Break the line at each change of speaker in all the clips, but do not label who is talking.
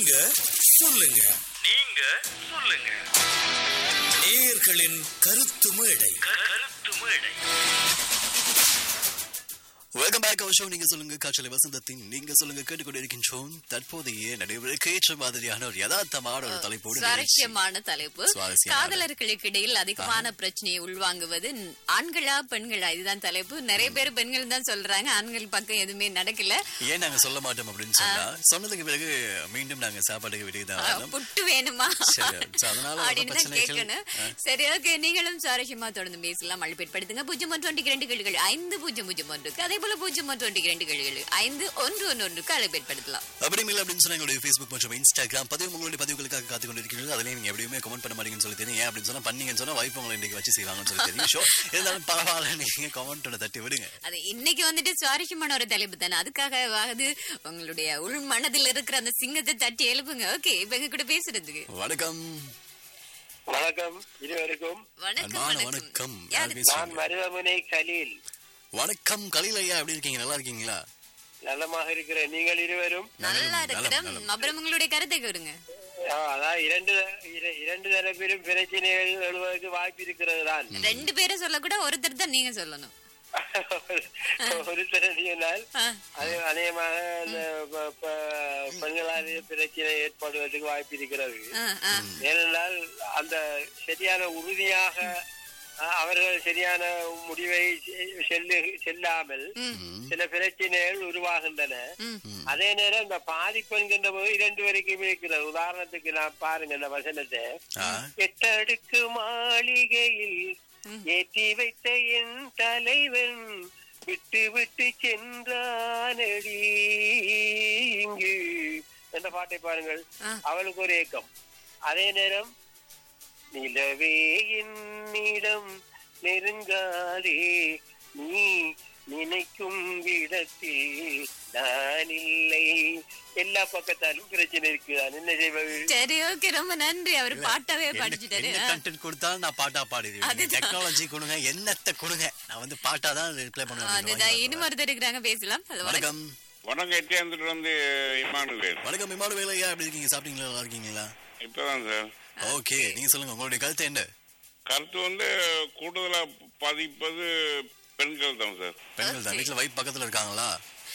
நீங்க சொல்லுங்க
நீங்க சொல்லுங்க
நேயர்களின் கருத்து மேடை
கருத்து மேடை
வெல்கம் பேக் அவர் ஷோ நீங்க சொல்லுங்க காற்றலை வசந்தத்தின் நீங்க சொல்லுங்க கேட்டுக்கொண்டு இருக்கின்றோம் தற்போதைய நடைமுறைக்கு ஏற்ற மாதிரியான ஒரு யதார்த்தமான ஒரு தலைப்போடு நிகழ்ச்சி.
சுவாரஸ்யமான தலைப்பு
சுவாரஸ்யமான.
காதலர்களுக்கு இடையில் அதிகமான பிரச்சனையை உள்வாங்குவது ஆண்களா பெண்களா இதுதான் தலைப்பு நிறைய பேர் பெண்கள் தான் சொல்றாங்க ஆண்கள் பக்கம் எதுவுமே நடக்கல
ஏன் நாங்க சொல்ல மாட்டோம் அப்படின்னு சொன்னா சொன்னதுக்கு பிறகு மீண்டும் நாங்க சாப்பாட்டுக்கு வெளியே தான்
அஹ்,
வரணும்
புட்டு வேணுமா
சரி, so அதனால வர
அப்படின்னு தான்
பிரச்சனைகள்,
கேட்கணும் சரி ஓகே நீங்களும் சுவாரஸ்யமா தொடர்ந்து பேசலாம் அழைப்பேற்படுத்துங்க பூஜ்ஜியம் ஒன்று ஒன்று இரண்டு கேள்விகள் ஐந்து பூஜ்ஜியம் பூஜ்ஜியம் ஒன்றுக்கு அதே போல பூஜ்ஜியம் ஒன்று ஒன்று இரண்டு கேள்விகள் ஐந்து ஒன்று ஒன்று ஒன்றுக்கு அழைப்பேற்படுத்தலாம்
அப்படி இல்லை அப்படின்னு சொன்னா எங்களுடைய ஃபேஸ்புக் மற்றும் இன்ஸ்டாகிராம் பதிவு உங்களுடைய பதிவுகளுக்காக காத்து கொண்டு இருக்கிறது அதுலயும் நீங்க எப்படியுமே கமெண்ட் பண்ண மாட்டீங்கன்னு சொல்லி தெரியும் ஏன் அப்படின்னு சொன்னா பண்ணீங்கன்னு சொன்னா வைஃப் உங்களை இன்னைக்கு வச்சு செய்வாங்கன்னு சொல்லி தெரியும் ஷோ இருந்தாலும் பரவாயில்ல நீங்க கமெண்ட் தட்டி விடுங்க
அது இன்னைக்கு வந்துட்டு சுவாரஸ்யமான ஒரு தலைப்பு தானே அதுக்காக ஆகுது உங்களுடைய உள் மனதில் இருக்கிற அந்த சிங்கத்தை தட்டி எழுப்புங்க ஓகே இப்ப எங்க கூட பேசுறதுக்கு
வணக்கம்
வணக்கம் இருவருக்கும்
வணக்கம்
அன்பான
வணக்கம்
வணக்கம்
யாரு?
யார் பேசுறீங்க?
நான் மருதமுனை கலீல்
வணக்கம் கலில் ஐயா எப்படி இருக்கீங்க நல்லா இருக்கீங்களா
நலமாக இருக்கிறேன் நீங்கள் இருவரும்
நல்லா
நலம்,
இருக்கிறோம்
நலம்.
அப்புறம் உங்களுடைய கருத்தை கூறுங்க
ஆ, அதான் இரண்டு இர- இரண்டு தரப்பிலும் பிரச்சனைகள் எழுவதற்கு வாய்ப்பு இருக்கிறது தான்
ரெண்டு பேரும் சொல்லக்கூட ஒருத்தர் தான் நீங்க சொல்லணும்
ஒரு சொன்னால்
ஆ,
அது அநேகமாக அந்த ப- ப- பெண்களால் பிரச்சனை ஏற்படுவதற்கு வாய்ப்பு இருக்கிறது
ஆ, ஆ.
ஏனென்றால் அந்த சரியான உறுதியாக அ, அவர்கள் சரியான முடிவை செ- செல்லு செல்லாமல் சில பிரச்சனைகள் உருவாகின்றன
ம்.
அதே நேரம் இந்த பாதிப்பு என்கின்ற போது இரண்டு வரைக்கும் இருக்கிறது உதாரணத்துக்கு நான் பாருங்க இந்த வசனத்தை
ஆ,
எட்டடுக்கு மாளிகையில் ஏற்றி வைத்த என் தலைவன் விட்டு விட்டு சென்றானடி இங்கு என்ற பாட்டை பாருங்கள்
ஆ.
அவளுக்கு ஒரு ஏக்கம் அதே நேரம் நிலவே என்னிடம் நெருங்காதே நீ நினைக்கும் விடத்தில் நான் இல்லை எல்லா பக்கத்தாலும் பிரச்சனை இருக்கு நான் என்ன செய்வது
சரி ஓகே ரொம்ப நன்றி அவர் பாட்டாவே
என்ன-
படிச்சுட்டாரு
என்ன content கொடுத்தாலும் நான் பாட்டா பாடிடுவேன்
அதுதான்.
டெக்னாலஜி கொடுங்க என்னத்தை கொடுங்க நான் வந்து பாட்டா தான் ரிப்ளை
அதுதான்
பண்ணுவேன்
இன்னும் ஒருத்தர் இருக்கிறாங்க பேசலாம் அது வணக்கம்
வணக்கம்
வணக்கம் எட்டியாந்துட்டு வந்து இமானுவேல்
வணக்கம் விமான வேலை ஐயா எப்படி இருக்கீங்க சாப்பிட்டீங்களா நல்லா இருக்கீங்களா
இப்பதான் சார்
ஓகே நீங்க சொல்லுங்க உங்களுடைய கருத்து என்ன
கருத்து வந்து கூடுதலா பாதிப்பது பெண்கள் தான் சார்
பெண்கள் தான் வீட்டுல வைப் பக்கத்துல இருக்காங்களா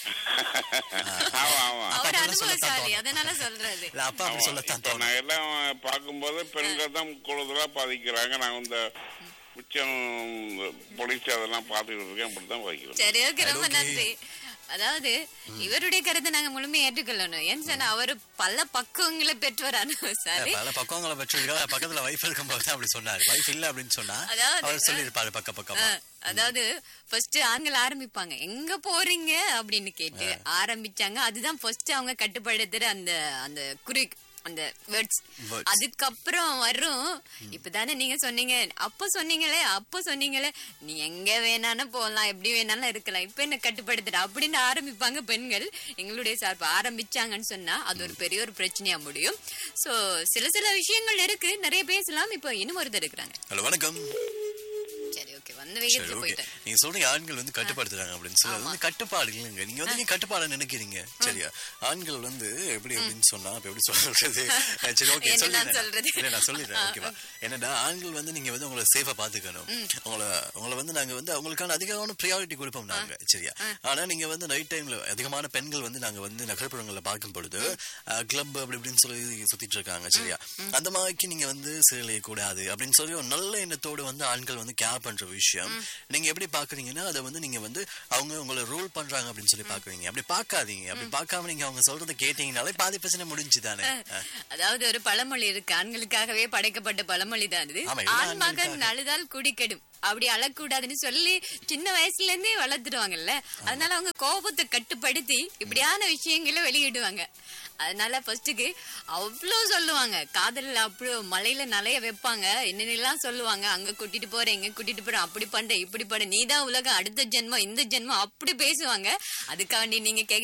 ஆமா ஆமா
அவர்
அப்படிலாம் சொல்லத்தான்
அனுபவசாலி
தோணும்.
அதனால சொல்றாரு
இல்ல அப்பா அப்படி சொல்லத்தான்
இப்ப
தோணும்
நான் எல்லாம் பார்க்கும்போது பெண்கள் தான் கூடுதலா பாதிக்கிறாங்க நான் இந்த மிச்சம் போலீஸ் அதெல்லாம் பார்த்துக்கிட்டு இருக்கேன் அப்படித்தான் பாதிக்கிறேன்
சரி ஓகே ரொம்ப
Okay.
நன்றி அதாவது இவருடைய கருத்தை நாங்க முழுமையா ஏற்றுக்கொள்ளணும் ஏன்னு சொன்னா அவரு பல பக்குவங்களை பெற்றவர் அனுபவசாலி
பல பக்கங்களை பெற்றிருக்கா பக்கத்துல வைஃப் இருக்கும்போது தான் அப்படி சொன்னாரு வைஃப் இல்ல அப்படின்னு சொன்னா
அதாவது,
அவர் சொல்லியிருப்பாரு பக்க பக்கமா
அஹ், அதாவது ஃபர்ஸ்ட் ஆண்கள் ஆரம்பிப்பாங்க எங்க போறீங்க அப்படின்னு கேட்டு ஆரம்பிச்சாங்க அதுதான் ஃபர்ஸ்ட் அவங்க கட்டுப்படுத்துற அந்த அந்த குறி அந்த வேர்ட்ஸ்
Words.
அதுக்கப்புறம் வரும் இப்பதானே நீங்க சொன்னீங்க அப்ப சொன்னீங்களே அப்ப சொன்னீங்களே நீ எங்க வேணாலும் போகலாம் எப்படி வேணாலும் இருக்கலாம் இப்ப என்ன கட்டுப்படுத்துற அப்படின்னு ஆரம்பிப்பாங்க பெண்கள் எங்களுடைய சார்பு ஆரம்பிச்சாங்கன்னு சொன்னா அது ஒரு பெரிய ஒரு பிரச்சனையா முடியும் சோ சில சில விஷயங்கள் இருக்கு நிறைய பேசலாம் இப்போ இன்னும் ஒருத்தர் இருக்கிறாங்க
ஹலோ வணக்கம்
சரி ஓகே வந்த
சரி
வேகத்துல
ஓகே
போயிட்டேன்
நீங்க சொல்றீங்க ஆண்கள் வந்து கட்டுப்படுத்துறாங்க அப்படின்னு சொல்லி அது வந்து கட்டுப்பாடு இல்லைங்க நீங்க வந்து நீங்க கட்டுப்பாடு நினைக்கிறீங்க சரியா ஆண்கள் வந்து எப்படி அப்படின்னு சொன்னா இப்ப எப்படி சொல்றது சரி ஓகே
என்ன நான்
சொல்லிடுறேன்
சொல்றது?
இல்ல நான் சொல்லிடுறேன் ஓகேவா என்னடா ஆண்கள் வந்து நீங்க வந்து உங்களை சேஃபா பாத்துக்கணும் உங்களை உங்களை வந்து நாங்க வந்து அவங்களுக்கான அதிகமான ப்ரியாரிட்டி கொடுப்போம் நாங்க சரியா ஆனா நீங்க வந்து நைட் டைம்ல அதிகமான பெண்கள் வந்து நாங்க வந்து நகர்ப்புறங்கள்ல பார்க்கும் பொழுது கிளப் அப்படி இப்படின்னு சொல்லி சுத்திட்டு இருக்காங்க சரியா அந்த மாதிரிக்கு நீங்க வந்து சீரழிய கூடாது அப்படின்னு சொல்லி ஒரு நல்ல எண்ணத்தோடு வந்து ஆண்கள் வந்து கேர் பண்ற விஷயம் நீங்க எப்படி பாக்குறீங்கன்னா அதை வந்து நீங்க வந்து அவங்க உங்களை ரூல் பண்றாங்க அப்படின்னு சொல்லி பாக்குறீங்க அப்படி பார்க்காதீங்க அப்படி பார்க்காம நீங்க அவங்க சொல்றதை கேட்டீங்கனாலே பாதி பிரச்சனை முடிஞ்சுதானே அஹ்.
அதாவது ஒரு பழமொழி இருக்கு ஆண்களுக்காகவே படைக்கப்பட்ட பழமொழி தான் இது
ஆமா, எல்லா
ஆண் மகன்
ஆண்களுக்காக.
அழுதால் குடிக்கெடும் அப்படி அழக்கூடாதுன்னு சொல்லி சின்ன வயசுல இருந்தே வளர்த்துருவாங்கல்ல அதனால அவங்க கோபத்தை கட்டுப்படுத்தி இப்படியான விஷயங்களை வெளியிடுவாங்க அதனால ஃபர்ஸ்ட்டுக்கு அவ்வளோ சொல்லுவாங்க காதல்ல அவ்வளோ மலையில நலைய வைப்பாங்க என்னென்னலாம் சொல்லுவாங்க அங்க கூட்டிட்டு போறேன் இங்க கூட்டிட்டு போறேன் அப்படி பண்ற இப்படி பண்ண நீதான் உலகம் அடுத்த ஜென்மம் இந்த ஜென்மம் அப்படி பேசுவாங்க அதுக்காண்டி நீங்க கேட்க